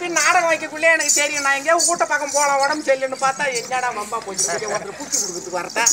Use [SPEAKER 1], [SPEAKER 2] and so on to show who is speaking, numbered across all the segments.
[SPEAKER 1] பத்தி நாடகம் வைக்கக்குள்ளே எனக்கு தெரியும் நான் எங்கேயோ கூட்ட பக்கம் போலாம் உடம்பு சரியில்லைன்னு பார்த்தா எங்கடா வம்பா போச்சு ஒருத்தர் குச்சி கொடுக்குறதுக்கு வரட்டா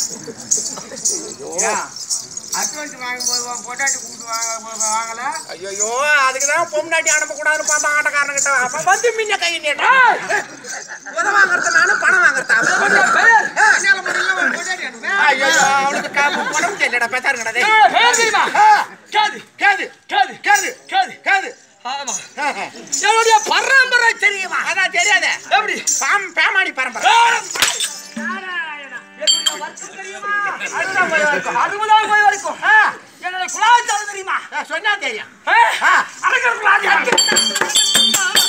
[SPEAKER 2] அட்வான்ஸ் வாங்கும்போது உன் பொட்டாட்டி கூப்பிட்டு வாங்க வாங்கல
[SPEAKER 1] ஐயோ அதுக்கு தான் பொம்னாட்டி அனுப்பக்கூடாதுன்னு பார்த்தா ஆட்டக்காரன் கிட்ட அப்ப வந்து மின்ன கை நீட்டா உத வாங்குறது நானும் பணம் வாங்குறது அவன்.
[SPEAKER 2] என்னால முடியல உன் பொட்டாட்டி அனுப்பு
[SPEAKER 1] ஐயோ அவனுக்கு காப்பு உடம்பு சரியில்லடா பேசாருங்கடா டேய்.
[SPEAKER 3] பேர் தெரியுமா
[SPEAKER 1] ஆ,
[SPEAKER 3] கேது
[SPEAKER 1] கேது
[SPEAKER 3] கேது
[SPEAKER 1] கேது
[SPEAKER 3] கேது
[SPEAKER 1] கேது
[SPEAKER 3] ஆமா என்னுடைய பரம்பரை தெரியுமா
[SPEAKER 1] அதான் தெரியாத
[SPEAKER 3] எப்படி
[SPEAKER 1] பாம் பேமாடி பரம்பரை
[SPEAKER 3] என்னுடைய வர்க்கம் தெரியுமா அதுதான் போய் வரைக்கும் அதுதான் போய் வரைக்கும்
[SPEAKER 1] ஆ,
[SPEAKER 3] என்னுடைய குலாச்சாரம் தெரியுமா
[SPEAKER 1] ஆ, சொன்னா தெரியும்
[SPEAKER 3] ஆ?
[SPEAKER 1] ஆ.
[SPEAKER 3] அரக்கர் குலாச்சாரம்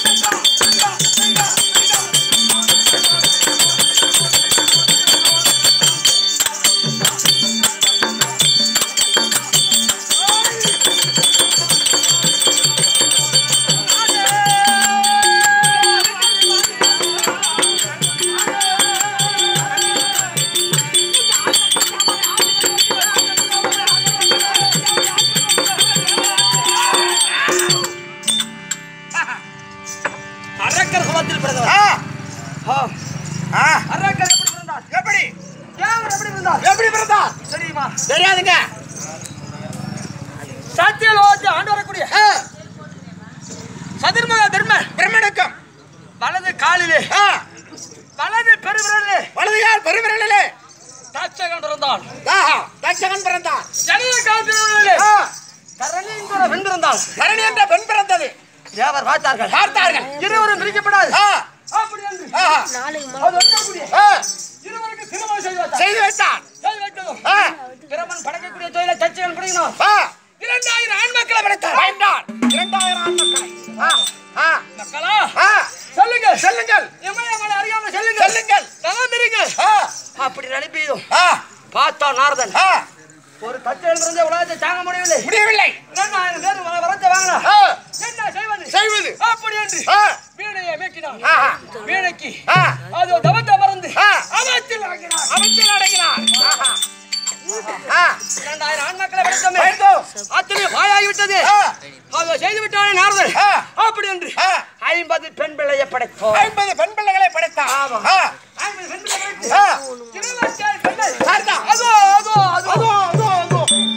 [SPEAKER 3] அரக்கர் குலத்தில் பிறந்தவர்
[SPEAKER 1] ஆ,
[SPEAKER 3] ஆ.
[SPEAKER 1] ஆ,
[SPEAKER 3] அரக்கர் எப்படி பிறந்தார்
[SPEAKER 1] எப்படி
[SPEAKER 3] தேவர் எப்படி பிறந்தார்
[SPEAKER 1] எப்படி பிறந்தா
[SPEAKER 3] தெரியுமா
[SPEAKER 1] தெரியாதுங்க
[SPEAKER 3] சத்தியலோகத்தை ஆண்டு வரக்கூடிய
[SPEAKER 1] ஆ,
[SPEAKER 3] சதுர்முக தர்ம
[SPEAKER 1] பிரம்மனுக்கும்
[SPEAKER 3] வலது காலிலே
[SPEAKER 1] ஆ,
[SPEAKER 3] வலது பெருவிரலே
[SPEAKER 1] வலதுகால் பெருவிரலிலே
[SPEAKER 3] தச்சகன் பிறந்தான்
[SPEAKER 1] ஆஹா, தட்சகன் பிறந்தான்
[SPEAKER 3] ஜனத காலத்திலே
[SPEAKER 1] ஆ,
[SPEAKER 3] கரணி என்கிற பெண் பிறந்தாள்
[SPEAKER 1] தரணி என்ற பெண் பிறந்தது
[SPEAKER 3] தேவர் பார்த்தார்கள்
[SPEAKER 1] பார்த்தார்கள்
[SPEAKER 3] இருவரும் பிரிக்கப்படாது
[SPEAKER 1] ஆ,
[SPEAKER 3] அப்படி என்று
[SPEAKER 1] ஆஹா,
[SPEAKER 3] அது வைக்கக்கூடிய
[SPEAKER 1] ஆ,
[SPEAKER 3] இருவருக்கு திருமணம் செய்து வைத்தார்
[SPEAKER 1] செய்து வைத்தான்
[SPEAKER 3] செய்து வைத்ததும்
[SPEAKER 1] ஆ,
[SPEAKER 3] பிரமன் படைக்கக்கூடிய தொழிலை தச்சகன் பிடிக்கணும்
[SPEAKER 1] ஆ,
[SPEAKER 3] இரண்டாயிரம் ஆண் மக்களை படைத்தார்
[SPEAKER 1] பயந்தான் இரண்டாயிரம் ஆண் மக்களை ஆ, ஆ,
[SPEAKER 3] மக்களா
[SPEAKER 1] ஆ,
[SPEAKER 3] சொல்லுங்க
[SPEAKER 1] செல்லுங்கள்
[SPEAKER 3] இமயமலை அறியாம சொல்லுங்க
[SPEAKER 1] செல்லுங்கள்
[SPEAKER 3] நலம் இருங்க
[SPEAKER 1] ஆ,
[SPEAKER 3] அப்படி நினைப்பதும்
[SPEAKER 1] ஆ,
[SPEAKER 3] பார்த்தா நாரதன்
[SPEAKER 1] ஆ,
[SPEAKER 3] ஒரு தச்சகன் பிறந்த உலகத்தை தாங்க முடியவில்லை
[SPEAKER 1] முடியவில்லை
[SPEAKER 3] இரண்டாயிரம் பேர் வர- வரத்தை வாங்கினா
[SPEAKER 1] ஆ,
[SPEAKER 3] என்ன செய்வது
[SPEAKER 1] செய்வது
[SPEAKER 3] அப்படி என்று
[SPEAKER 1] ஆ,
[SPEAKER 3] வீணையை மேக்கினான்
[SPEAKER 1] ஆஹா,
[SPEAKER 3] வீணைக்கு
[SPEAKER 1] ஆ,
[SPEAKER 3] அது தவத்தை மறந்து
[SPEAKER 1] ஆ,
[SPEAKER 3] அவத்தில் ஆகினார்
[SPEAKER 1] அவத்தில் அடங்கினார் ஆஹா, ஆ,
[SPEAKER 3] இரண்டாயிரம் ஆண் மக்களை படைத்தோமே
[SPEAKER 1] பயந்தோம்.
[SPEAKER 3] அத்தனை பாயாகிவிட்டது
[SPEAKER 1] ஆ,
[SPEAKER 3] அதை செய்து விட்டானே நாரதர்
[SPEAKER 1] ஆ.
[SPEAKER 3] அப்படி என்று
[SPEAKER 1] ஆ,
[SPEAKER 3] ஐம்பது பெண் பிள்ளையை படைத்தோம்
[SPEAKER 1] ஐம்பது பெண் பிள்ளைகளை படைத்தான்
[SPEAKER 3] ஆமா.
[SPEAKER 1] ஆ,
[SPEAKER 3] ஐம்பது பெண் பிள்ளைகளை
[SPEAKER 1] ஆ,
[SPEAKER 3] இருபத்தி ஏழு பெண்கள்
[SPEAKER 1] சரிதான்.
[SPEAKER 3] அதோ அதோ அதோ
[SPEAKER 1] அதோ, அதோ, அதோ.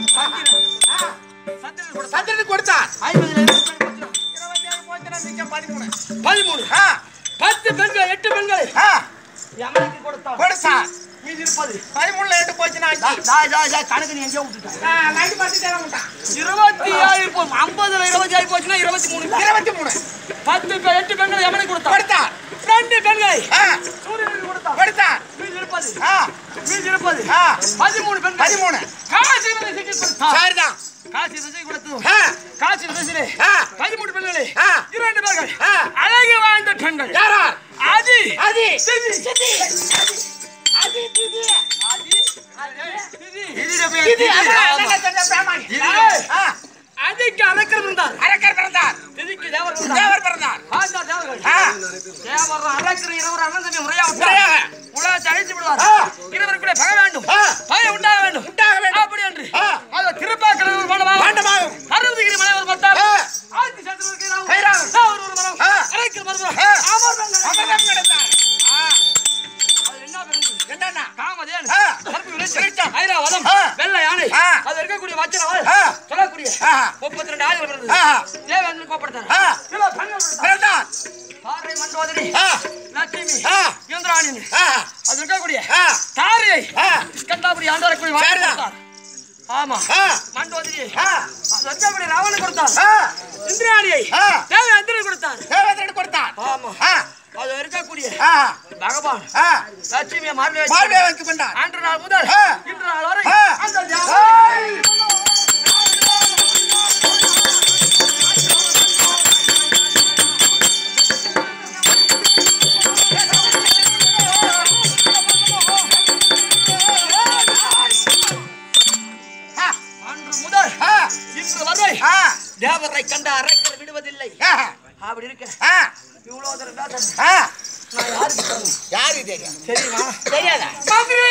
[SPEAKER 3] சந்திரன் கொடுத்தான்.
[SPEAKER 1] சந்திரனுக்கு கொடுத்தான்
[SPEAKER 3] ஐம்பதுல இருபது பெண் கொடுத்தான்.
[SPEAKER 1] இருபத்தி ஏழு போச்சுன்னா மிச்சம் பதிமூணு
[SPEAKER 3] பதிமூணு
[SPEAKER 1] ஆ,
[SPEAKER 3] பத்து பெண்கள் எட்டு பெண்கள்
[SPEAKER 1] ஆ,
[SPEAKER 3] யமனுக்கு கொடுத்தான்
[SPEAKER 1] கொடுத்தான்
[SPEAKER 3] மீதி இருப்பது
[SPEAKER 1] பதிமூணுல எட்டு போச்சுன்னா அஞ்சு.
[SPEAKER 3] தாய் தாய் தாய் கணக்கு நீ எங்கேயோ விட்டுட்டான்
[SPEAKER 1] ஆ, நைட்டு பத்து தேவை விட்டான்.
[SPEAKER 3] இருபத்தி ஆயிரம் போ- ஐம்பதுல இருபத்தி ஆயிரம் போச்சுன்னா இருபத்தி மூணு
[SPEAKER 1] இருபத்தி மூணு
[SPEAKER 3] பத்து பெ- எட்டு பெண்கள் எவனுக்கு கொடுத்தான்
[SPEAKER 1] கொடுத்தான்
[SPEAKER 3] ரெண்டு பெண்களை
[SPEAKER 1] ஆ,
[SPEAKER 3] சூரியனுக்கு கொடுத்தான்
[SPEAKER 1] கொடுத்தான்
[SPEAKER 3] மீதி இருப்பது
[SPEAKER 1] ஆ,
[SPEAKER 3] மீதி இருப்பது
[SPEAKER 1] ஆ,
[SPEAKER 3] பதிமூணு பெண்கள்
[SPEAKER 1] பதிமூணு
[SPEAKER 3] காசி விதைக்கு கொடுத்தான்
[SPEAKER 1] சரிதான்
[SPEAKER 3] காசி விதை கொடுத்ததும்
[SPEAKER 1] ஆ,
[SPEAKER 3] காசி விதையிலே
[SPEAKER 1] ஆ,
[SPEAKER 3] பதிமூணு பெண்களே
[SPEAKER 1] ஆ.
[SPEAKER 3] இரண்டு பேர்கள்
[SPEAKER 1] ஆ.
[SPEAKER 3] அழகு வாழ்ந்த பெண்கள்
[SPEAKER 1] யாரா
[SPEAKER 3] ஆதி
[SPEAKER 1] ஆதி
[SPEAKER 3] திதி
[SPEAKER 1] சித்தி ஆதி திதி
[SPEAKER 3] ஆதி திதி
[SPEAKER 1] திதி அதான் அதான் சொன்ன பேமானி.
[SPEAKER 3] ஏய்.
[SPEAKER 1] ஆ,
[SPEAKER 3] அதிக்கு அரக்கர் இருந்தார்
[SPEAKER 1] அரக்கர் பிறந்தார்
[SPEAKER 3] திதிக்கு தேவர் இருந்தார்
[SPEAKER 1] தேவர் பிறந்தார்
[SPEAKER 3] ஆண்டார் தேவர்கள்
[SPEAKER 1] ஆ,
[SPEAKER 3] தேவர் அரக்கர் இருவர் அண்ணன் தம்பி முறையா
[SPEAKER 1] முறையாக.
[SPEAKER 3] உலகத்தை அழித்து விடுவார்
[SPEAKER 1] ஆ.
[SPEAKER 3] இருவருக்குள்ளே பகை வேண்டும்
[SPEAKER 1] ஆ.
[SPEAKER 3] பகை உண்டாக வேண்டும்
[SPEAKER 1] உண்டாக வேண்டும்.
[SPEAKER 3] அப்படி என்று
[SPEAKER 1] ஆ.
[SPEAKER 3] அது திருப்பாக்கடல் ஒரு மண்டபம்
[SPEAKER 1] பாண்டமாகும்.
[SPEAKER 3] அறுபதுகிரி மலை ஒரு பத்தாம்
[SPEAKER 1] ஆ.
[SPEAKER 3] ஆதி சந்திரன் கீழாகும்.
[SPEAKER 1] கீழாகும்.
[SPEAKER 3] தேவர் ஒரு மரம்
[SPEAKER 1] ஆ.
[SPEAKER 3] அரக்கர் மரம்
[SPEAKER 1] ஆ.
[SPEAKER 3] அமர்தங்கள்.
[SPEAKER 1] அமிர்தம் கிடைத்தார் ஆ,
[SPEAKER 3] அது என்ன பிறந்தது?
[SPEAKER 1] என்னன்னா
[SPEAKER 3] காமதேனு,
[SPEAKER 1] ஆ.
[SPEAKER 3] கருப்பு விளைச்சல்,
[SPEAKER 1] விளைச்சல்.
[SPEAKER 3] ஐராவதம்,
[SPEAKER 1] ஆ.
[SPEAKER 3] வெள்ளை யானை,
[SPEAKER 1] ஆ.
[SPEAKER 3] அது இருக்கக்கூடிய வச்சனவாள்,
[SPEAKER 1] ஆ.
[SPEAKER 3] சொல்லக்கூடிய
[SPEAKER 1] ஆ.
[SPEAKER 3] முப்பத்தி ரெண்டு ஆயுதம் இருந்தது.
[SPEAKER 1] ஆ.
[SPEAKER 3] தேவேந்திரன் கோபப்படுத்தார்.
[SPEAKER 1] ஆ.
[SPEAKER 3] சில பெண்கள் கொடுத்தார்.
[SPEAKER 1] பிறந்தார்
[SPEAKER 3] பாறை மண்டோதரி,
[SPEAKER 1] ஆ,
[SPEAKER 3] லட்சுமி,
[SPEAKER 1] ஆ.
[SPEAKER 3] இந்திராணினி,
[SPEAKER 1] ஆ,
[SPEAKER 3] அது இருக்கக்கூடிய
[SPEAKER 1] ஆ,
[SPEAKER 3] தாரையை
[SPEAKER 1] ஆ,
[SPEAKER 3] ஸ்கந்தாபுரி ஆண்டு வரக்கூடிய வாழை
[SPEAKER 1] சரிதான்.
[SPEAKER 3] கொடுத்தார். ஆமா
[SPEAKER 1] ஆ,
[SPEAKER 3] மண்டோதரி
[SPEAKER 1] ஆ,
[SPEAKER 3] அது இருக்கக்கூடிய ராவணன் கொடுத்தார்
[SPEAKER 1] ஆ,
[SPEAKER 3] இந்திராணியை
[SPEAKER 1] ஆ.
[SPEAKER 3] தேவேந்திரன் கொடுத்தார்
[SPEAKER 1] தேவேந்திரன் கொடுத்தார்
[SPEAKER 3] ஆமா
[SPEAKER 1] ஆ,
[SPEAKER 3] அது இருக்கக்கூடிய
[SPEAKER 1] ஆ,
[SPEAKER 3] பகவான்
[SPEAKER 1] ஆ,
[SPEAKER 3] லட்சுமியை மார்பை
[SPEAKER 1] வாழ்வை
[SPEAKER 3] வச்சு
[SPEAKER 1] வைத்துக் கொண்டார்
[SPEAKER 3] அன்று நாள் முதல்
[SPEAKER 1] ஆ.
[SPEAKER 3] இன்று நாள் வரை
[SPEAKER 1] ஆ.
[SPEAKER 3] அந்த
[SPEAKER 1] ஏய். ஆ,
[SPEAKER 3] அன்று முதல்
[SPEAKER 1] ஆ,
[SPEAKER 3] இன்று வரை
[SPEAKER 1] ஆ,
[SPEAKER 3] தேவரை கண்ட அரைக்கர் விடுவதில்லை
[SPEAKER 1] ஆ,
[SPEAKER 3] அப்படி இருக்க
[SPEAKER 1] ஆ,
[SPEAKER 3] இவ்வளவு தூரம் பேசுறது.
[SPEAKER 1] ஆ.
[SPEAKER 3] நான் யாருக்கு சொல்லணும்?
[SPEAKER 1] யாருக்கு தெரியும்
[SPEAKER 3] தெரியுமா
[SPEAKER 1] தெரியாதா
[SPEAKER 3] மந்திரி!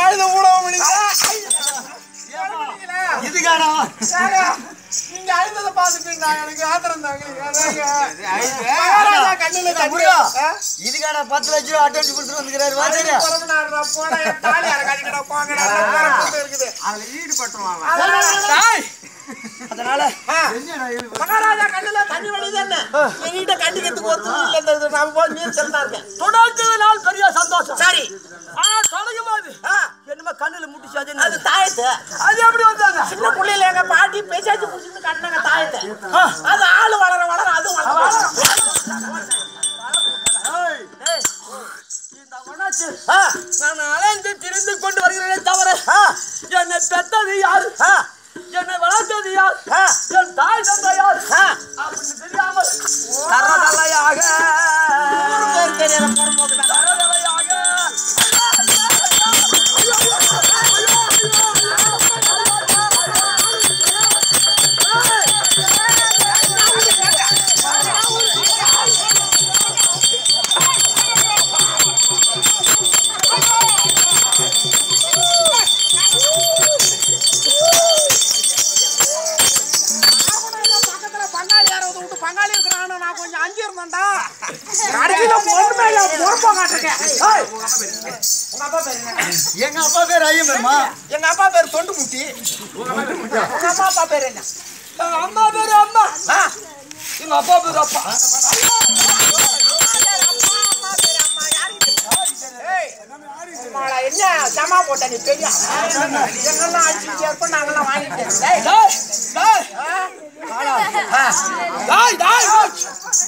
[SPEAKER 1] அழுத ஊழவ முடியல
[SPEAKER 4] இதுக்காடா
[SPEAKER 1] நீங்க அழுதத பாத்துட்டு நான் எனக்கு ஆத்திரம் தாங்க மகாராஜா கண்ணுல தண்ணி
[SPEAKER 4] முருகா.
[SPEAKER 1] ஆ?
[SPEAKER 4] இதுக்காடா பத்து லட்ச ரூபா அட்வான்ஸ் கொடுத்துட்டு வந்துக்கிறாரு வாசரா
[SPEAKER 1] அழுது புறம்புனாருடா, போடா, என் தாலி அரை கட்டிக்கிடா, போங்கடா, இந்த பேரை கூட்டு இருக்குது.
[SPEAKER 2] அதுல ஈடுபட்டுருவான்
[SPEAKER 1] அதனால-
[SPEAKER 4] அதனால
[SPEAKER 1] ஆ. மகாராஜா கண்ணுல தண்ணி வழியுது என்ன? என்கிட்ட கண்டிக்கிறதுக்கு ஒருத்தரும் இல்ல, இந்த இது நான் போய் நீச்சல் தான் இருக்கேன்.
[SPEAKER 4] தொடர்ந்து நாள் பெரிய சந்தோஷம்
[SPEAKER 1] சரி
[SPEAKER 4] ஆனா தொடங்கும் போது
[SPEAKER 1] ஆ,
[SPEAKER 4] என்னமோ கண்ணுல முட்டிச்சு அது
[SPEAKER 1] அது
[SPEAKER 4] என்னது?
[SPEAKER 1] தாயத்து
[SPEAKER 4] அது எப்படி வந்தாங்க
[SPEAKER 1] சின்ன புள்ளையில எங்க பாட்டி பேசாச்சு புடிச்சுன்னு கட்டினாங்க தாயத்தை அது ஆளு வளர வளர அது வளர வளர
[SPEAKER 4] இந்த மனாச்சு
[SPEAKER 1] ஆ,
[SPEAKER 4] நான் அலைந்து திரிந்து கொண்டு வருகிறேனே தவிர
[SPEAKER 1] ஆ,
[SPEAKER 4] என்னை பெத்தது யார்
[SPEAKER 1] ஆ,
[SPEAKER 4] என்னை வளர்த்தது யார்
[SPEAKER 1] ஆ,
[SPEAKER 4] என் தாய் தந்தை யார்
[SPEAKER 1] ஆ.
[SPEAKER 4] அப்படின்னு தெரியாமல் தரதலையாக
[SPEAKER 1] ஒரு பேர் தெரியல புறம்போக்கு தான்.
[SPEAKER 4] தரதலையாக
[SPEAKER 1] பக்கத்துல பங்காளி யாராவது விட்டு பங்காளி இருக்கிறான்னு நான் கொஞ்சம் அஞ்சு இருந்தேன்டா கடைசியில பொண்ணு மேல பொறுப்பா காட்டிருக்கேன் ஏய், உங்க அப்பா பேர் என்ன?
[SPEAKER 4] எங்க அப்பா பேர் ஐயம்பெருமா
[SPEAKER 1] எங்க அப்பா பேர் தொண்டு முட்டி உங்க அம்மா அப்பா பேர் என்ன
[SPEAKER 4] எங்க அம்மா பேரு அம்மா
[SPEAKER 1] ஆ,
[SPEAKER 4] எங்க அப்பா பேரு அப்பா
[SPEAKER 1] ஏய், உம்மாடா, என்ன ஜமா போட்ட நீ பெரிய எங்கெல்லாம் அடிச்சு சேர்ப்போம் நாங்கெல்லாம் வாங்கிட்டேன் டேய்,
[SPEAKER 4] டேய், டேய்,
[SPEAKER 1] ஆ,
[SPEAKER 4] டாய், டாய்,